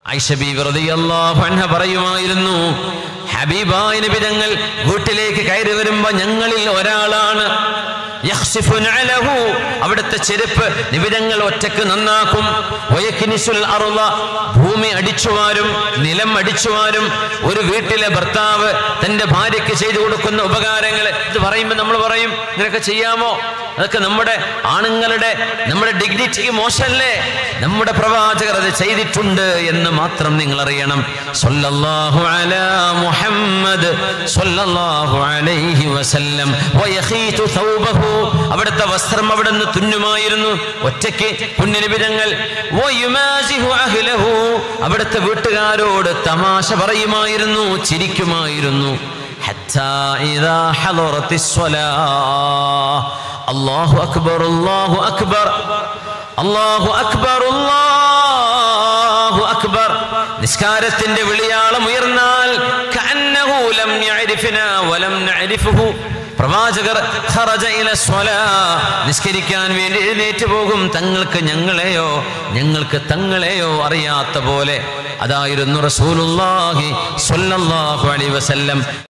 ആയിഷ ബീവി റളിയല്ലാഹു അൻഹ പറയുമായിരുന്നു ഹബീബായ നബി തങ്ങൾ വീട്ടിലേക്ക് കയറി വരുമ്പോ ഞങ്ങളിൽ ഒരാളാണ് യഖ്സിഫു നഅലഹു അവിടുത്തെ ചെരുപ്പ് നിബിതങ്ങൾ ഒറ്റക്ക് നന്നാക്കും വയക്കിനിസുൽ അറുള ഭൂമി അടിച്ചുവാരും നിലം അടിച്ചുവാരും ഒരു വീട്ടിലെ ഭർത്താവ് തന്റെ ഭാര്യയ്ക്ക് ചെയ്തു കൊടുക്കുന്ന ഉപകാരങ്ങൾ ഇത് പറയുമ്പോൾ നമ്മൾ പറയും നിനക്ക് ചെയ്യാമോ അതൊക്കെ നമ്മുടെ ആണുങ്ങളുടെ നമ്മുടെ ഡിഗ്നിറ്റിക്ക് മോശമല്ലേ നമ്മുടെ പ്രവാചകർ അത് ചെയ്തിട്ടുണ്ട് എന്ന് മാത്രം നിങ്ങൾ അറിയണം സല്ലല്ലാഹു അലാ മുഹമ്മദ് സല്ലല്ലാഹു അലൈഹി വസല്ലം വയഖീതു തൗബഹു അവിടുത്തെ വസ്ത്രം അവിടെ നിന്ന് തുന്നുമായിരുന്നു ഒറ്റയ്ക്ക് പുണ്യനിബിതങ്ങൾ വയുമാസിഹു അഹ്ലഹു അവിടുത്തെ വീട്ടുകാരോട് തമാശ പറയുമായിരുന്നു ചിരിക്കുമായിരുന്നു حتى إذا حضرت الصلاة الله أكبر الله أكبر الله أكبر الله أكبر നിസ്കാരത്തിന്റെ വിളിയാളം ഉയർന്നാൽ കഅന്നഹു ലം യഅരിഫനാ വലം നഅരിഫുഹു പ്രവാചകർ ഖറജ ഇല സ്വലാ നിസ്കരിക്കാൻ വേണ്ടി എഴുന്നേറ്റ് പോകും തങ്ങൾക്ക് ഞങ്ങളെയോ ഞങ്ങൾക്ക് തങ്ങളെയോ അറിയാത്ത പോലെ അതായിരുന്നു റസൂലുള്ളാഹി സ്വല്ലല്ലാഹു അലൈഹി വസല്ലം